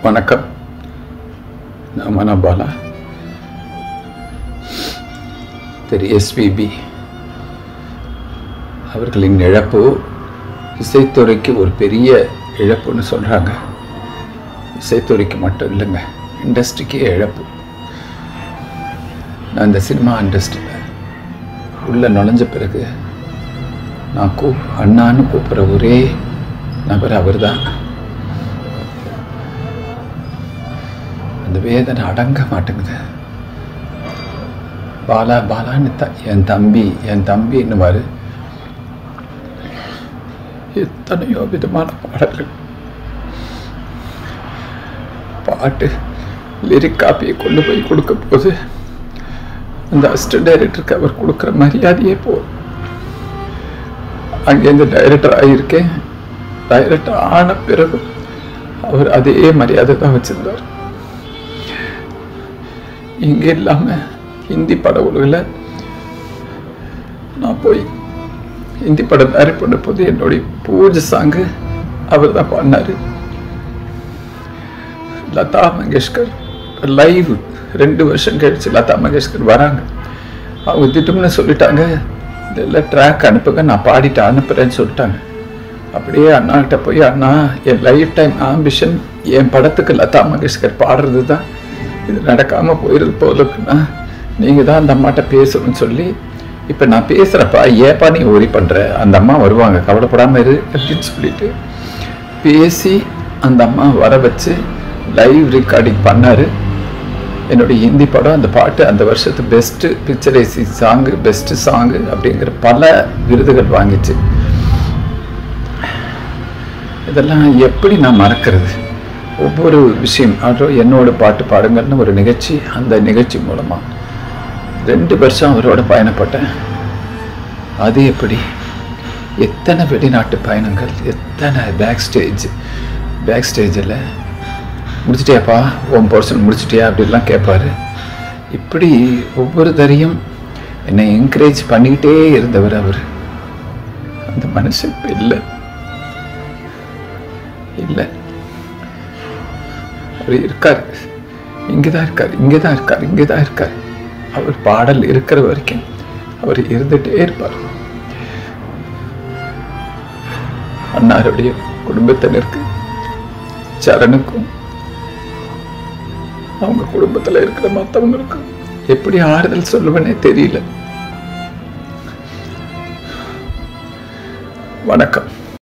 வணக்கம் நான் மனோபாலா திரு எஸ்பிபி அவர்களின் இழப்பு இசைத்துறைக்கு ஒரு பெரிய இழப்புன்னு சொல்கிறாங்க இசைத்துறைக்கு மட்டும் இல்லைங்க இண்டஸ்ட்ரிக்கே இழப்பு நான் இந்த சினிமா இண்டஸ்ட்ரியில் உள்ளே நுழைஞ்ச பிறகு நான் கூ அண்ணான்னு கூப்பிட்ற ஒரே நபர் அவர் தான் அந்த வேதனை அடங்க மாட்டேங்குது பாலா பாலான்னு த என் தம்பி என் தம்பின்னுவார் எத்தனையோ விதமான பாடல்கள் பாட்டு லிரிக் காப்பியை கொண்டு போய் கொடுக்க போது அந்த அசிஸ்டன்ட் டைரக்டருக்கு அவர் கொடுக்குற மரியாதையே போதும் அங்கேருந்து டைரக்டர் ஆகியிருக்கேன் டைரக்டர் ஆன பிறகு அவர் அதே மரியாதை தான் வச்சிருந்தார் இங்கே இல்லாமல் ஹிந்தி பட உலகில் நான் போய் ஹிந்தி படம் டைரக்ட் பண்ண போது என்னுடைய பூஜை சாங்கு அவர் தான் பாடினார் லதா மங்கேஷ்கர் லைவ் ரெண்டு வருஷம் கழிச்சு லதா மங்கேஷ்கர் வராங்க அவங்க திட்டம்னு சொல்லிட்டாங்க இதெல்லாம் ட்ராக் அனுப்புங்க நான் பாடிட்டு அனுப்புகிறேன்னு சொல்லிட்டாங்க அப்படியே அண்ணாகிட்ட போய் அண்ணா என் லைஃப் டைம் ஆம்பிஷன் என் படத்துக்கு லதா மங்கேஷ்கர் பாடுறது தான் இது நடக்காமல் போயிடுது போலுக்குண்ணா நீங்கள் தான் அந்த அம்மாட்ட பேசணும்னு சொல்லி இப்போ நான் பேசுகிறப்பா ஏப்பா நீ ஒரி பண்ணுற அந்த அம்மா வருவாங்க கவலைப்படாமல் இரு அப்படின்னு சொல்லிட்டு பேசி அந்த அம்மா வர வச்சு லைவ் ரெக்கார்டிங் பண்ணார் என்னுடைய ஹிந்தி படம் அந்த பாட்டு அந்த வருஷத்து best picturising song best song அப்படிங்கிற பல விருதுகள் வாங்கிச்சு இதெல்லாம் எப்படி நான் மறக்கிறது ஒவ்வொரு விஷயம் அதுவும் என்னோட பாட்டு பாடுங்கள்னு ஒரு நிகழ்ச்சி அந்த நிகழ்ச்சி மூலமாக ரெண்டு வருஷம் அவரோட பயணப்பட்டேன் அது எப்படி எத்தனை வெளிநாட்டு பயணங்கள் எத்தனை பேக் ஸ்டேஜ் பேக் ஸ்டேஜில் முடிச்சிட்டியாப்பா உன் போர்ஷன் முடிச்சிட்டியா அப்படிலாம் கேட்பாரு இப்படி ஒவ்வொரு தரையும் என்னை என்கரேஜ் பண்ணிக்கிட்டே இருந்தவர் அவர் அந்த மனுஷன் இப்போ இல்லை இல்லை அவர் இருக்கார் இங்கே தான் இருக்கார் இங்கே தான் இருக்கார் இங்கே தான் இருக்கார் அவர் பாடல் இருக்கிற வரைக்கும் அவர் இருந்துகிட்டே இருப்பார் அன்னாருடைய குடும்பத்தினருக்கு சரணுக்கும் அவங்க குடும்பத்தில் இருக்கிற மற்றவங்களுக்கும் எப்படி ஆறுதல் சொல்லுவேனே தெரியல வணக்கம்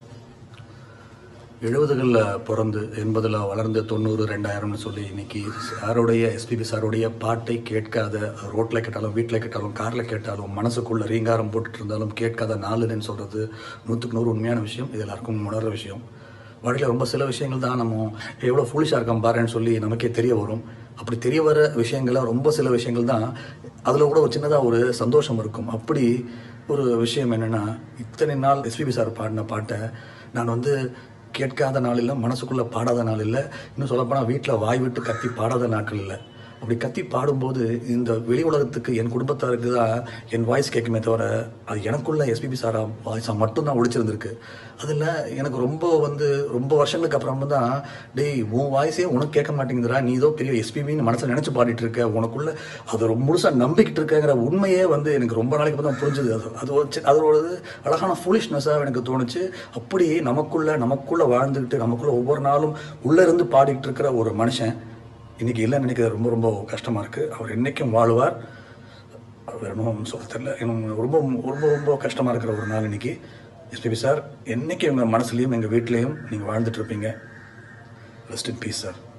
எழுபதுகளில் பிறந்து எண்பதில் வளர்ந்து தொண்ணூறு ரெண்டாயிரம்னு சொல்லி இன்னைக்கு சாருடைய எஸ்பிபி சாருடைய பாட்டை கேட்காத ரோட்டில் கேட்டாலும் வீட்டில் கேட்டாலும் காரில் கேட்டாலும் மனசுக்குள்ள ரீங்காரம் போட்டுட்டு இருந்தாலும் கேட்காத நாளுன்னு சொல்கிறது நூற்றுக்கு நூறு உண்மையான விஷயம் இது எல்லாருக்கும் உணர்ற விஷயம் வாழ்க்கையில் ரொம்ப சில விஷயங்கள் தான் நம்ம எவ்வளோ ஃபூலிஷாக இருக்கோம் பாருன்னு சொல்லி நமக்கே தெரிய வரும் அப்படி தெரிய வர விஷயங்கள ரொம்ப சில விஷயங்கள் தான் அதில் கூட ஒரு சின்னதாக ஒரு சந்தோஷம் இருக்கும் அப்படி ஒரு விஷயம் என்னென்னா இத்தனை நாள் எஸ்பிபி சார் பாடின பாட்டை நான் வந்து கேட்காத நாள் இல்லை மனசுக்குள்ளே பாடாத நாள் இல்லை இன்னும் சொல்லப்போனால் வீட்டில் வாய் விட்டு கத்தி பாடாத நாட்கள் இல்லை அப்படி கத்தி பாடும்போது இந்த வெளி உலகத்துக்கு என் குடும்பத்தாருக்கு தான் என் வாய்ஸ் கேட்குமே தவிர அது எனக்குள்ள எஸ்பிபி சாரா வாய்ஸாக மட்டும்தான் ஒழிச்சிருந்திருக்கு அதில் எனக்கு ரொம்ப வந்து ரொம்ப வருஷங்களுக்கு அப்புறம் தான் டேய் உன் வாய்ஸே உனக்கு கேட்க மாட்டேங்குதுடா நீ ஏதோ பெரிய எஸ்பிபின்னு மனசில் நினச்சி பாடிட்டு இருக்க உனக்குள்ள அது ரொம்ப முழுசாக நம்பிக்கிட்டு இருக்கங்கிற உண்மையே வந்து எனக்கு ரொம்ப நாளைக்கு அப்புறம் தான் புரிஞ்சுது அது அது ஒரு சி- அது ஒரு அழகான ஃபூலிஷ்னஸாக எனக்கு தோணுச்சு அப்படி நமக்குள்ள நமக்குள்ள வாழ்ந்துக்கிட்டு நமக்குள்ள ஒவ்வொரு நாளும் உள்ளே இருந்து பாடிக்கிட்டு இருக்கிற ஒரு மனுஷன் இன்னைக்கு இல்லைன்னு நினைக்கிறது ரொம்ப ரொம்ப கஷ்டமாக இருக்குது அவர் என்றைக்கும் வாழுவார் அவர் இன்னும் சொல்ல தெரியல இன்னும் ரொம்ப ரொம்ப ரொம்ப கஷ்டமாக இருக்கிற ஒரு நாள் இன்னைக்கு எஸ்பிபி சார் என்னைக்கு உங்கள் மனசுலையும் எங்கள் வீட்லேயும் நீங்கள் வாழ்ந்துட்டு இருப்பீங்க ரெஸ்ட் இன் பீஸ் சார்